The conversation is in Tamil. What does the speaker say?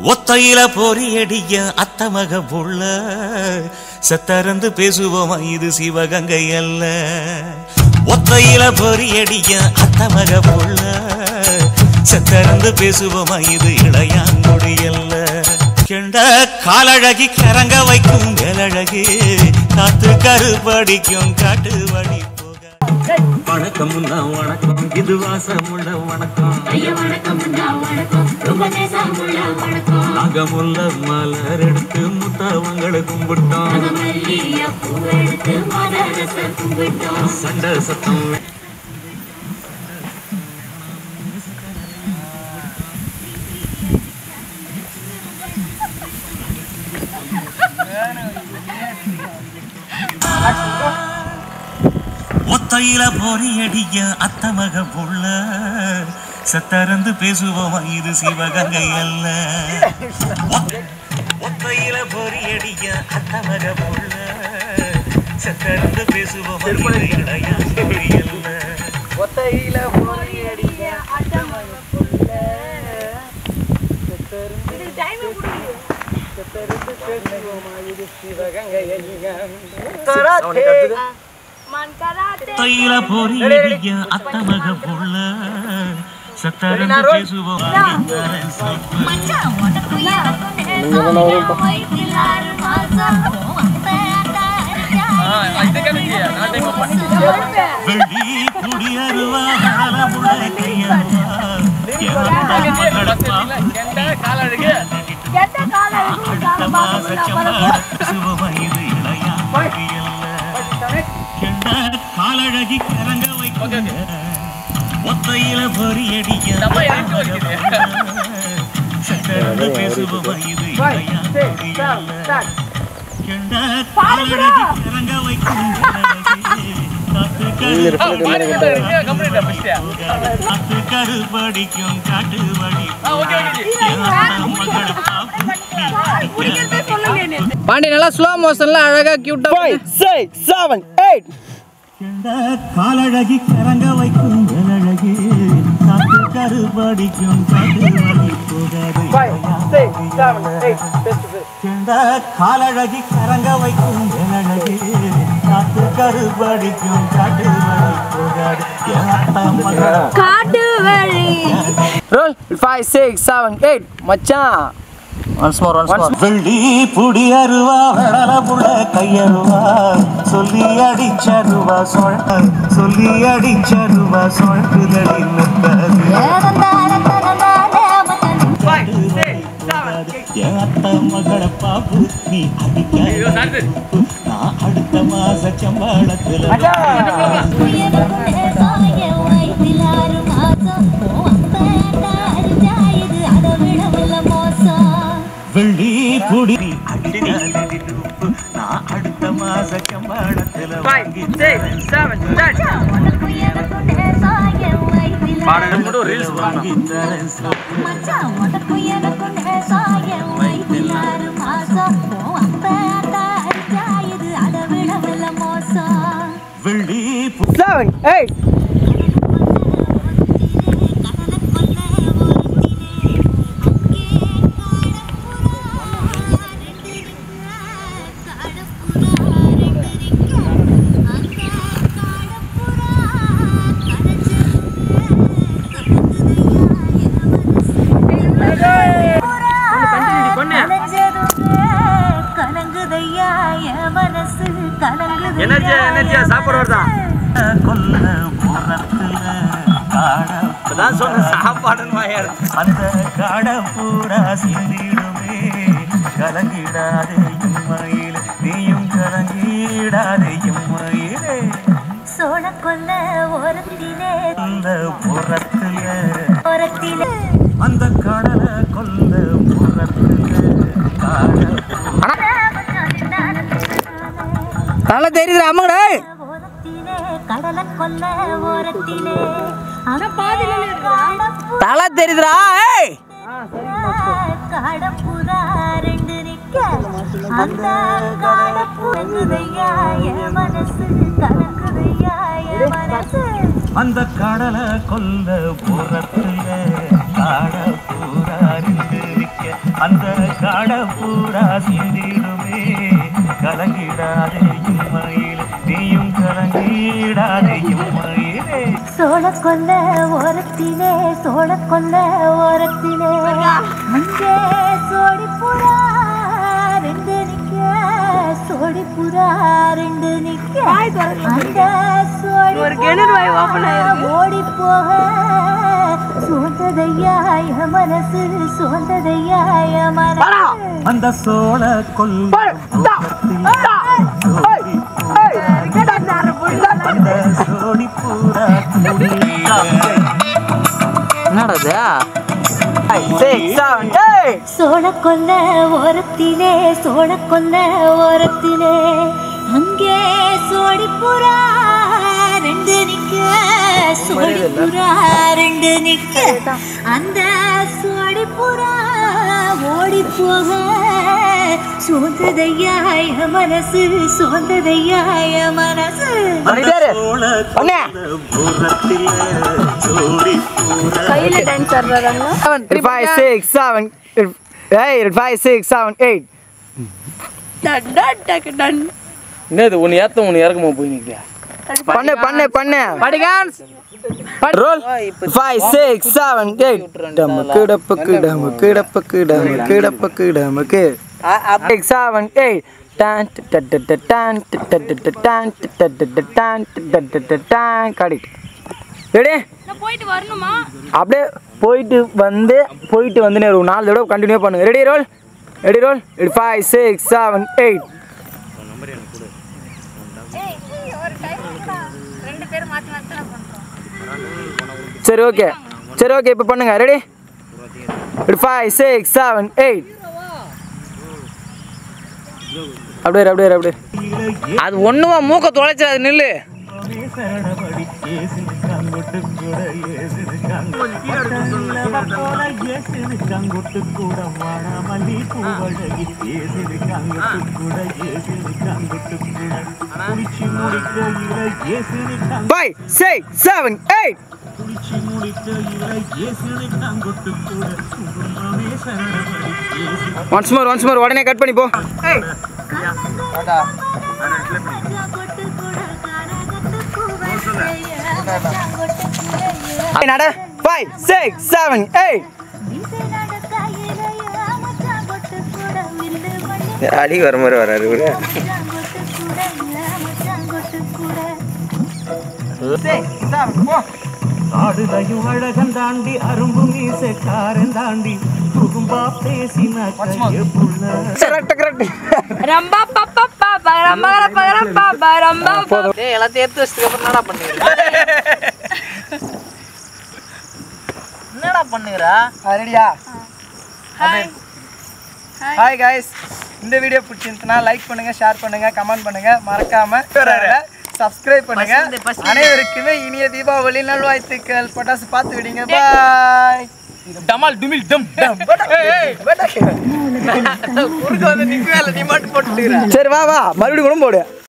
ஒத்தையில பொறியடிய அத்தமக புள்ள செத்தறந்து பேசுவோமா இது சிவகங்கை அல்ல ஒத்தையில பொறியடிய அத்தமக புள்ள செத்தறந்து பேசுவோமா இது இளையாங்குடி அல்ல கெண்ட காலழகி கரங்க வைக்கும் வேலழகு காத்து கருப்படிக்கும் காட்டு வழி போக வணக்கம் வணக்கம் இது வாசமுள்ள வணக்கம் ஐயா வணக்கம் அண்ணா வணக்கம் ரொம்ப நேசமுள்ள வணக்கம் நாகமுள்ள மலர் எடுத்து முத்தவங்களை கும்பிட்டோம் நாங்க மல்லிய பூ எடுத்து மதரச கும்பிட்டோம் சண்டை சத்தம் ஒத்தையில பொறியடிய அத்தமக புள்ள செத்தறந்து பேசுவோமா இது சிவகங்கை அல்ல ஒத்த- ஒத்தையில பொறியடிய அத்தமக புள்ள செத்தறந்து பேசுவோமா இது இளையாங்குடி அல்ல ஒத்தையில போய் அடிக்க அட்டமணி புள்ள செத்தருந்து செத்தருந்து பேசுவோமா இது சிவகங்கை தையில பொறியடிய அத்தமக புள்ள சத்தரந்து பேசுவோம் மச்சான் உனக்கு யாருக்கும் நேசம் வயிற்றில் ஆறு மாசம் வெள்ளி குடியருவா புள்ள கையருவா அடுத்த மாச சம்பாட இது கெண்ட காலழகி கரங்க வைக்கும் ஒத்தையில பொறியடிய சத்தரந்து பேசுவோம் இது இளையாங்குடி அல்ல கெண்ட காலழகி கரங்க வைக்கும் காத்து காத்து கருப்படிக்கும் காட்டு வழி பாண்டி நல்லா ஸ்லோ மோஷன்ல அழகா கியூட்டா சிக்ஸ் செவன் எயிட் காலழகி கரங்க வைக்கும் வேலழகி காத்து கருப்படிக்கும் காட்டு வழி போகாது கெண்ட காலழகி கரங்க வைக்கும் வேலழகி காத்து கருப்படிக்கும் காட்டு வழி போகாது என் அத்தா மகன் காட்டு வழி roll five six seven eight மச்சான் ஒன்ஸ் மோர் ஒன்ஸ் மோர் வெள்ளி புடி அருவா வளர புள்ள கையருவா சொல்லி அடிச்சருவா சொழ சொல்லி அடிச்சருவா சொழக்குதடி என் அத்த மகளை பாப்பு நீ அடிக்க நான் அடுத்த மாச சம்பளத்துல வெள்ளி புடி அடிக்காதடி உப்பு நான் அடுத்த மாச சம்பளத்துல வாங்கி தரேன் வாங்கி தரேன் வெள்ளி பு- செவன் எயிட் கலங்குதையா என் மனசு கலங்குது எனர்ஜியா எனர்ஜியா சாப்பாடு வருதா கொல்ல புறத்துல காட அதான் சொன்ன சாப்பாடுன்னு வாயாடு அந்த காட பூரா சிந்திடுமே கலங்கிடாதே இம்மையில் நீயும் கலங்கிடாதே இம்மையிலே சோழ கொல்ல ஓரத்திலே அந்த புறத்துல ஓரத்திலே அந்த கடலை கொல்ல புறத்துல காட தலை தெரியுது அம்மாடா ஓரத்திலே கடலை கொல்ல ஓரத்திலே தலை தெரியுதுடா ஏய் காடப்புறா ரெண்டு நிக்க அந்த காடப்புறங்குதையா என் மனசு கலங்குதையா என் மனசு அந்த கடலை கொல்ல புறத்துல காட பூரா நிக்க அந்த காடை பூரா சிந்திடுமே கலங்கிடாதே இம்மையில் நீயும் கலங்கிடாதே இம்மையிலே சோழ கொல்ல ஓரத்திலே சோழ கொல்ல ஓரத்திலே அங்கே சோடி புறா ரெண்டு நிக்க சோடி புறா ரெண்டு நிக்க அந்த சோடி ஒரு கிணறு வாய் open ஆயிருக்கு. ஓடி போக சோந்ததையா என் மனசு சோந்ததையா என் மனசு அந்த சோழ கொல்ல அந்த சோடி பூரா கூடி என்னடா சிக்ஸ் செவன் எயிட் சோழ கொல்ல ஓரத்திலே சோழ கொல்ல ஓரத்திலே அங்கே சோடி புறா ரெண்டு நிக்க சோடி புறா ரெண்டு நிக்க அந்த சோடி புறா ஓடி போக சோந்ததையா என் மனசு சோந்ததையா என் மனசு பேரு அண்ணே கையில டான்ஸ் ஆடுறாங்க seven five six seven eight five six seven eight டன் டன் டக்கு டன் என்னது ஒன்று ஏற்ற ஒன்று இறக்கமா போய் நிற்கிறியா பண்ணு பண்ணு பண்ணு படிகான்ஸ் roll five six seven eight டமக்கு டப்பக்கு டமக்கு டப்பக்கு டமக்கு டப்பக்கு டமக்கு சிக்ஸ் செவன் எயிட் டான் டான் டான் டான் டான் டான் கடிட் ரெடி நான் போயிட்டு வரணுமா அப்படியே போயிட்டு வந்து போயிட்டு வந்து ஒரு நாலு தடவை கண்டினியூ பண்ணுங்க ready roll ready roll five six seven eight ரெண்டு பேரும் மாத்தி மாத்தி தான் பண்றோம் சரி ஓகே சரி ஓகே இப்போ பண்ணுங்க ready five six seven eight அப்படியே இரு, அப்படியே இரு, அப்படியே இரு. அது ஒன்றுமா மூக்க தொலைச்சாது நில்லு சரணபடி ஏசுனுக்காங்கொட்டு கூட ஏசுனுக்காங்க போல ஏசுனுக்காங்கொட்டு கூட வாடாமல்லி பூவழகி ஏசுனுக்காங்கொட்டு கூட ஏசுனுக்காங்கொட்டு கூட குளிச்சு முடிக்கையில ஏசுனுக்காங்க ஃபைவ் சிக்ஸ் செவன் எயிட் குளிச்சு முடிக்கையில ஏசுனுக்காங்கொட்டு கூட குங்குமமே சரணபடி ஏசு ஒன்ஸ் மோர் ஒன்ஸ் மோர் உடனே கட் பண்ணி போ நட ஃபைவ் சிக்ஸ் செவன் எயிட் அடி வர மாதிரி வராரு இவரு ஆடுதையும் அழகன் தாண்டி அரும்பு மீசக்காரன் தாண்டி புகும்பா பேசின கைய புள்ள கரெக்ட் கரெக்ட் ரம்பா பப்பா பாப்பா ரம்பா ரப்பா ரப்பா ரம்பா டேய் எல்லாத்தையும் எடுத்து வச்சதுக்கு அப்புறம் என்னடா பண்ணுங்க என்னடா பண்ணுகிறா ரெடியா ஹாய் ஹாய் காய்ஸ் இந்த வீடியோ பிடிச்சிருந்துச்சுன்னா லைக் பண்ணுங்க ஷேர் பண்ணுங்க கமெண்ட் பண்ணுங்க மறக்காம சப்ஸ்கிரைப் பண்ணுங்க அனைவருக்குமே இனிய தீபாவளி நல்வாழ்த்துக்கள் பட்டாசு பார்த்து விடுங்க பாய் டமால் டுமில் டம் டம் சரி வா வா மறுபடியும் கூட போடு